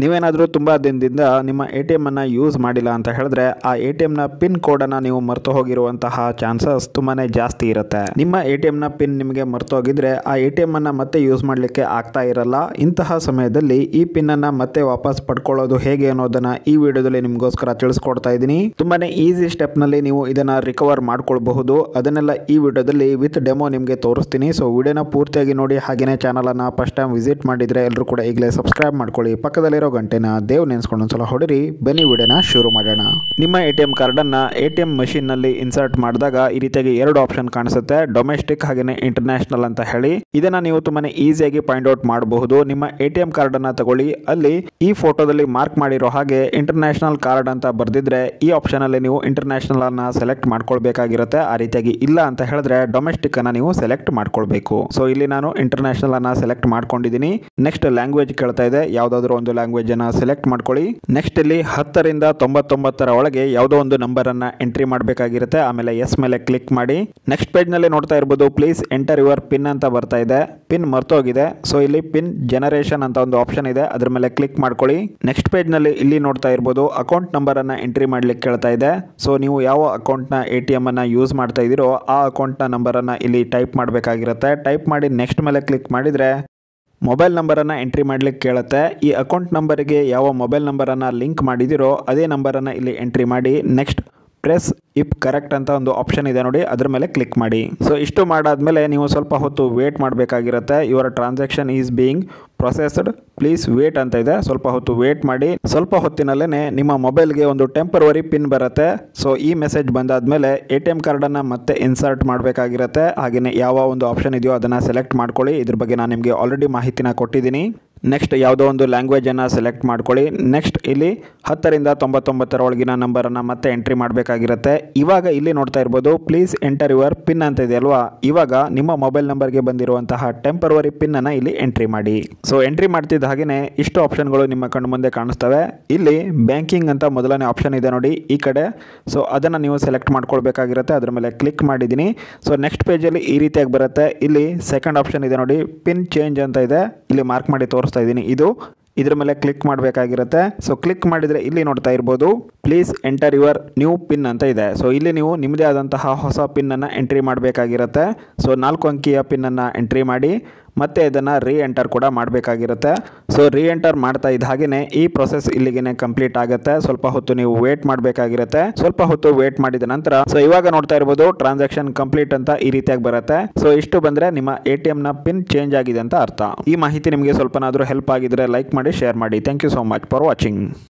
ನೀವೇನಾದರೂ ತುಂಬ ದಿನದಿಂದ ನಿಮ್ಮ ಎ ಟಿ ಎಮ್ಮನ್ನು ಯೂಸ್ ಮಾಡಿಲ್ಲ ಅಂತ ಹೇಳಿದ್ರೆ ಆ ಎ ಟಿ ಎಮ್ನ ಪಿನ್ ಕೋಡನ್ನು ನೀವು ಮರೆತು ಹೋಗಿರುವಂತಹ ಚಾನ್ಸಸ್ ತುಂಬಾ ಜಾಸ್ತಿ ಇರುತ್ತೆ ನಿಮ್ಮ ಎ ಟಿ ಎಮ್ನ ಪಿನ್ ನಿಮಗೆ ಮರೆತು ಹೋಗಿದ್ರೆ ಆ ಎ ಟಿ ಎಮ್ಮನ್ನು ಮತ್ತೆ ಯೂಸ್ ಮಾಡಲಿಕ್ಕೆ ಆಗ್ತಾ ಇರಲ್ಲ ಇಂತಹ ಸಮಯದಲ್ಲಿ ಈ ಪಿನ್ನನ್ನು ಮತ್ತೆ ವಾಪಸ್ ಪಡ್ಕೊಳ್ಳೋದು ಹೇಗೆ ಅನ್ನೋದನ್ನ ಈ ವಿಡಿಯೋದಲ್ಲಿ ನಿಮಗೋಸ್ಕರ ತಿಳಿಸ್ಕೊಡ್ತಾ ಇದ್ದೀನಿ ತುಂಬಾನೇ ಈಸಿ ಸ್ಟೆಪ್ನಲ್ಲಿ ನೀವು ಇದನ್ನು ರಿಕವರ್ ಮಾಡ್ಕೊಳ್ಬಹುದು ಅದನ್ನೆಲ್ಲ ಈ ವಿಡಿಯೋದಲ್ಲಿ ವಿತ್ ಡೆಮೋ ನಿಮಗೆ ತೋರಿಸ್ತೀನಿ ಸೊ ವಿಡಿಯೋನ ಪೂರ್ತಿಯಾಗಿ ನೋಡಿ ಹಾಗೆಯೇ ಚಾನಲನ್ನು ಫಸ್ಟ್ ಟೈಮ್ ವಿಸಿಟ್ ಮಾಡಿದರೆ ಎಲ್ಲರೂ ಕೂಡ ಈಗಲೇ ಸಬ್ಸ್ಕ್ರೈಬ್ ಮಾಡ್ಕೊಳ್ಳಿ ಪಕ್ಕದಲ್ಲಿರೋ ಗಂಟೆನ ದೇವ್ ನೆನೆಸ್ಕೊಂಡು ಒಂದ್ಸಲ ಹೊಡಿರಿ ಬನ್ನಿ ವಿಡಿಯೋನ ಶುರು ಮಾಡೋಣ ನಿಮ್ಮ ಎ ಟಿ ಎಮ್ ಕಾರ್ಡನ್ನು ಎ ಟಿ ಎಮ್ ಮಷಿನ್ನಲ್ಲಿ ಇನ್ಸರ್ಟ್ ಮಾಡಿದಾಗ ಈ ರೀತಿಯಾಗಿ ಎರಡು ಆಪ್ಷನ್ ಕಾಣಿಸುತ್ತೆ ಡೊಮೆಸ್ಟಿಕ್ ಹಾಗೆಯೇ ಇಂಟರ್ನ್ಯಾಷನಲ್ ಅಂತ ಹೇಳಿ ಇದನ್ನ ನೀವು ತುಂಬಾನೇ ಈಸಿಯಾಗಿ ಪಾಯಿಂಟ್ ಔಟ್ ಮಾಡಬಹುದು ನಿಮ್ಮ ಎ ಟಿ ಎಮ್ ಕಾರ್ಡನ್ನು ತಗೊಳ್ಳಿ ಅಲ್ಲಿ ಈ ಫೋಟೋದಲ್ಲಿ ಮಾರ್ಕ್ ಮಾಡಿರೋ ಹಾಗೆ ಇಂಟರ್ನ್ಯಾಷನಲ್ ಕಾರ್ಡ್ ಅಂತ ಬರೆದಿದ್ರೆ ಈ ಆಪ್ಷನ್ ಅಲ್ಲಿ ನೀವು ಇಂಟರ್ನ್ಯಾಷನಲ್ ಅನ್ನ ಸೆಲೆಕ್ಟ್ ಮಾಡ್ಕೊಳ್ಬೇಕಾಗಿರುತ್ತೆ ಆ ರೀತಿಯಾಗಿ ಇಲ್ಲ ಅಂತ ಹೇಳಿದ್ರೆ ಡೊಮೆಸ್ಟಿಕ್ ಅನ್ನ ನೀವು ಸೆಲೆಕ್ಟ್ ಮಾಡ್ಕೊಳ್ಬೇಕು ಸೊ ಇಲ್ಲಿ ನಾನು ಇಂಟರ್ನ್ಯಾಷನಲ್ ಅನ್ನ ಸೆಲೆಕ್ಟ್ ಮಾಡ್ಕೊಂಡಿದ್ದೀನಿ ನೆಕ್ಸ್ಟ್ ಲ್ಯಾಂಗ್ವೇಜ್ ಕೇಳ್ತಾ ಇದೆ ಯಾವ್ದಾದ್ರು ಒಂದು ಲ್ಯಾಂಗ್ವೇಜ್ ಅನ್ನ ಸೆಲೆಕ್ಟ್ ಮಾಡ್ಕೊಳ್ಳಿ ನೆಕ್ಸ್ಟ್ ಇಲ್ಲಿ ಹತ್ತರಿಂದ ತೊಂಬತ್ತೊಂಬತ್ತರ ಒಳಗೆ ಯಾವುದೋ ಒಂದು ನಂಬರ್ ಅನ್ನ ಎಂಟ್ರಿ ಮಾಡಬೇಕಾಗಿರುತ್ತೆ ಆಮೇಲೆ ಎಸ್ ಮೇಲೆ ಕ್ಲಿಕ್ ಮಾಡಿ ನೆಕ್ಸ್ಟ್ ಪೇಜ್ ನಲ್ಲಿ ನೋಡ್ತಾ ಇರ್ಬೋದು ಪ್ಲೀಸ್ ಎಂಟರ್ ಯುವರ್ ಪಿನ್ ಅಂತ ಬರ್ತಾ ಇದೆ ಪಿನ್ ಮರ್ತೋಗಿದೆ ಸೊ ಇಲ್ಲಿ ಪಿನ್ ಜನರೇಷನ್ ಅಂತ ಒಂದು ಆಪ್ಷನ್ ಇದೆ ಅದ್ರ ಮೇಲೆ ಕ್ಲಿಕ್ ಮಾಡ್ಕೊಳ್ಳಿ ನೆಕ್ಸ್ಟ್ ಪೇಜ್ ನಲ್ಲಿ ಇಲ್ಲಿ ನೋಡ್ತಾ ಇರ್ಬೋದು ಅಕೌಂಟ್ ನಂಬರ್ ಅನ್ನ ಎಂಟ್ರಿ ಮಾಡ್ಲಿಕ್ಕೆ ಕೇಳ್ತಾ ಇದೆ ಸೊ ನೀವು ಯಾವ ಅಕೌಂಟ್ ನ ಎ ಟಿ ಎಮ್ ಅನ್ನ ಯೂಸ್ ಮಾಡ್ತಾ ಇದೀರೋ ಆ ಅಕೌಂಟ್ ನ ನಂಬರ್ ಅನ್ನ ಇಲ್ಲಿ ಟೈಪ್ ಮಾಡಬೇಕಾಗಿರುತ್ತೆ ಟೈಪ್ ಮಾಡಿ ನೆಕ್ಸ್ಟ್ ಮೇಲೆ ಕ್ಲಿಕ್ ಮಾಡಿದ್ರೆ ಮೊಬೈಲ್ ನಂಬರನ್ನು ಎಂಟ್ರಿ ಮಾಡ್ಲಿಕ್ಕೆ ಕೇಳುತ್ತೆ ಈ ಅಕೌಂಟ್ ನಂಬರಿಗೆ ಯಾವ ಮೊಬೈಲ್ ನಂಬರನ್ನು ಲಿಂಕ್ ಮಾಡಿದಿರೋ ಅದೇ ನಂಬರನ್ನು ಇಲ್ಲಿ ಎಂಟ್ರಿ ಮಾಡಿ ನೆಕ್ಸ್ಟ್ ಪ್ರೆಸ್ ಇಪ್ ಕರೆಕ್ಟ್ ಅಂತ ಒಂದು ಆಪ್ಷನ್ ಇದೆ ನೋಡಿ ಅದ್ರ ಮೇಲೆ ಕ್ಲಿಕ್ ಮಾಡಿ ಸೊ ಇಷ್ಟು ಮಾಡಾದ್ಮೇಲೆ ನೀವು ಸ್ವಲ್ಪ ಹೊತ್ತು ವೇಟ್ ಮಾಡಬೇಕಾಗಿರುತ್ತೆ your transaction is being processed please wait ಅಂತ ಇದೆ ಸ್ವಲ್ಪ ಹೊತ್ತು ವೇಟ್ ಮಾಡಿ ಸ್ವಲ್ಪ ಹೊತ್ತಿನಲ್ಲೇ ನಿಮ್ಮ ಮೊಬೈಲ್ಗೆ ಒಂದು ಟೆಂಪರವರಿ ಪಿನ್ ಬರುತ್ತೆ ಸೊ ಈ ಮೆಸೇಜ್ ಬಂದಾದ್ಮೇಲೆ ಎ ಟಿ ಎಮ್ ಕಾರ್ಡನ್ನು ಮತ್ತೆ ಇನ್ಸರ್ಟ್ ಮಾಡಬೇಕಾಗಿರುತ್ತೆ ಹಾಗೆಯೇ ಯಾವ ಒಂದು ಆಪ್ಷನ್ ಇದೆಯೋ ಅದನ್ನು ಸೆಲೆಕ್ಟ್ ಮಾಡ್ಕೊಳ್ಳಿ ಇದ್ರ ಬಗ್ಗೆ ನಾನು ನಿಮಗೆ ಆಲ್ರೆಡಿ ಮಾಹಿತಿನ ಕೊಟ್ಟಿದ್ದೀನಿ ನೆಕ್ಸ್ಟ್ ಯಾವುದೋ ಒಂದು ಲ್ಯಾಂಗ್ವೇಜನ್ನು ಸೆಲೆಕ್ಟ್ ಮಾಡ್ಕೊಳ್ಳಿ ನೆಕ್ಸ್ಟ್ ಇಲ್ಲಿ ಹತ್ತರಿಂದ ತೊಂಬತ್ತೊಂಬತ್ತರ ಒಳಗಿನ ನಂಬರನ್ನು ಮತ್ತೆ ಎಂಟ್ರಿ ಮಾಡಬೇಕಾಗಿರುತ್ತೆ ಇವಾಗ ಇಲ್ಲಿ ನೋಡ್ತಾ ಇರ್ಬೋದು ಪ್ಲೀಸ್ ಎಂಟರ್ ಯುವರ್ ಪಿನ್ ಅಂತ ಇದೆ ಅಲ್ವಾ ಇವಾಗ ನಿಮ್ಮ ಮೊಬೈಲ್ ನಂಬರ್ಗೆ ಬಂದಿರುವಂತಹ ಟೆಂಪರವರಿ ಪಿನ್ನನ್ನು ಇಲ್ಲಿ ಎಂಟ್ರಿ ಮಾಡಿ ಸೊ ಎಂಟ್ರಿ ಮಾಡ್ತಿದ್ದ ಹಾಗೆಯೇ ಇಷ್ಟು ಆಪ್ಷನ್ಗಳು ನಿಮ್ಮ ಕಣ್ಣು ಮುಂದೆ ಕಾಣಿಸ್ತವೆ ಇಲ್ಲಿ ಬ್ಯಾಂಕಿಂಗ್ ಅಂತ ಮೊದಲನೇ ಆಪ್ಷನ್ ಇದೆ ನೋಡಿ ಈ ಕಡೆ ಸೊ ಅದನ್ನು ನೀವು ಸೆಲೆಕ್ಟ್ ಮಾಡ್ಕೊಳ್ಬೇಕಾಗಿರುತ್ತೆ ಅದ್ರ ಮೇಲೆ ಕ್ಲಿಕ್ ಮಾಡಿದ್ದೀನಿ ಸೊ ನೆಕ್ಸ್ಟ್ ಪೇಜಲ್ಲಿ ಈ ರೀತಿಯಾಗಿ ಬರುತ್ತೆ ಇಲ್ಲಿ ಸೆಕೆಂಡ್ ಆಪ್ಷನ್ ಇದೆ ನೋಡಿ ಪಿನ್ ಚೇಂಜ್ ಅಂತ ಇದೆ ಇಲ್ಲಿ ಮಾರ್ಕ್ ಮಾಡಿ ತೋರಿಸ್ತಾ ಇದ್ದೀನಿ ಇದು ಇದ್ರ ಮೇಲೆ ಕ್ಲಿಕ್ ಮಾಡಬೇಕಾಗಿರುತ್ತೆ ಸೊ ಕ್ಲಿಕ್ ಮಾಡಿದರೆ ಇಲ್ಲಿ ನೋಡ್ತಾ ಇರ್ಬೋದು please enter your new pin ಅಂತ ಇದೆ ಸೊ ಇಲ್ಲಿ ನೀವು ನಿಮ್ಮದೇ ಆದಂತಹ ಹೊಸ ಪಿನ್ನನ್ನು ಎಂಟ್ರಿ ಮಾಡಬೇಕಾಗಿರುತ್ತೆ ಸೊ ನಾಲ್ಕು ಅಂಕಿಯ ಪಿನ್ನನ್ನು ಎಂಟ್ರಿ ಮಾಡಿ ಮತ್ತೆ ಇದನ್ನು ರೀ ಎಂಟರ್ ಕೂಡ ಮಾಡಬೇಕಾಗಿರುತ್ತೆ ಸೊ ರೀ ಎಂಟರ್ ಮಾಡ್ತಾ ಇದ್ದ ಹಾಗೆಯೇ ಈ ಪ್ರೊಸೆಸ್ ಇಲ್ಲಿಗೆ ಕಂಪ್ಲೀಟ್ ಆಗುತ್ತೆ ಸ್ವಲ್ಪ ಹೊತ್ತು ನೀವು ವೇಟ್ ಮಾಡಬೇಕಾಗಿರುತ್ತೆ ಸ್ವಲ್ಪ ಹೊತ್ತು ವೇಟ್ ಮಾಡಿದ ನಂತರ ಸೊ ಇವಾಗ ನೋಡ್ತಾ ಇರ್ಬೋದು ಟ್ರಾನ್ಸಾಕ್ಷನ್ ಕಂಪ್ಲೀಟ್ ಅಂತ ಈ ರೀತಿಯಾಗಿ ಬರುತ್ತೆ ಸೊ ಇಷ್ಟು ಬಂದರೆ ನಿಮ್ಮ ಎ ಟಿ ಎಮ್ನ ಪಿನ್ ಚೇಂಜ್ ಆಗಿದೆ ಅಂತ ಅರ್ಥ ಈ ಮಾಹಿತಿ ನಿಮಗೆ ಸ್ವಲ್ಪನಾದರೂ ಹೆಲ್ಪ್ ಆಗಿದ್ರೆ ಲೈಕ್ ಮಾಡಿ ಶೇರ್ ಮಾಡಿ thank you so much for watching